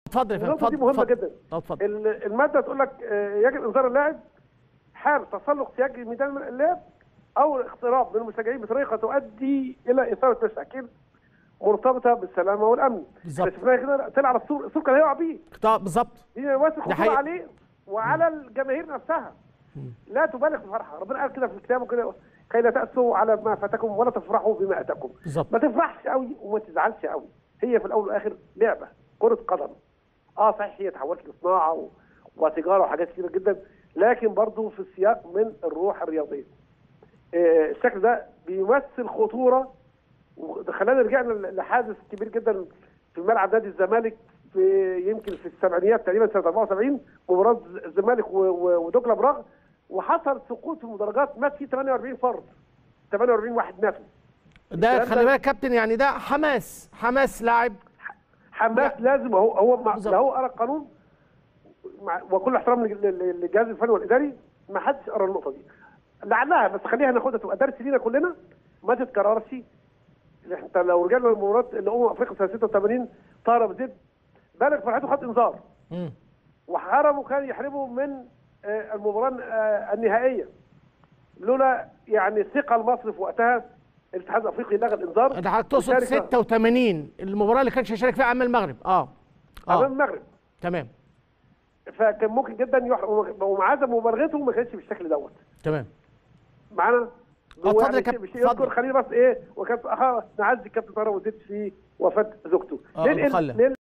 اتفضل يا فندم النقطه دي اتفضل مهمه اتفضل. جدا اه اتفضل ال- الماده تقول لك آه، يجب انذار اللاعب حال تسلق سياج ميدان اللعب او الاقتراب من المشجعين بطريقه تؤدي الى اثاره مشاكل مرتبطه بالسلامه والامن بالظبط. شفناها كده طلع على السور السور كان هيقع بيه طب بالظبط دي واسع خطوره حقيقة. عليه وعلى الجماهير نفسها لا تبالغ في الفرحه ربنا قال كده في كتابه كده كي لا تأسوا على ما فاتكم ولا تفرحوا بما اتاكم بالظبط. ما تفرحش قوي وما تزعلش قوي هي في الاول والاخر لعبه كره قدم اه صحيح هي تحولت لصناعه و... وتجاره وحاجات كتيره جدا لكن برضه في السياق من الروح الرياضيه آه الشكل ده بيمثل خطوره وخلانا رجعنا لحادث كبير جدا في ملعب نادي الزمالك في يمكن في السبعينيات تقريبا سنه 74 مباراه الزمالك و- و- ودجله براغ وحصل سقوط في المدرجات مات فيه 48 فرد 48 واحد ماتوا ده الكلام خلي ده- بالك كابتن يعني ده حماس حماس لاعب حماس لازم هو هو مع- بالظبط. لو هو قرا القانون مع وكل احترام لل- لل- للجهاز الفني والاداري ما حدش قرا النقطه دي لعلها بس خليها ناخدها تبقى درس لينا كلنا ما تتكررش انت لو رجعنا للمباراه اللي امم افريقيا سنه 86 طاهر ابو زيد بالغ فرحته خد انذار مم. وحرمه كان يحرمه من آه، المباراه آه، النهائيه لولا يعني ثقه المصري في وقتها الاتحاد الافريقي لغى الانذار انت حضرتك تقصد وشارك 86 المباراه اللي كانش هيشارك فيها امام المغرب اه امام اه المغرب تمام فكان ممكن جدا يحرم ومع عدم مبالغته ما كانش بالشكل دوت تمام معانا اه اتفضل يا يعني كابتن، مش يذكر اتفضل. خلينا بس ايه وكانت اخا نعزي الكابتن طارق وزيد في وفاه زوجته اه، ننقل- أبو خلة. ننقل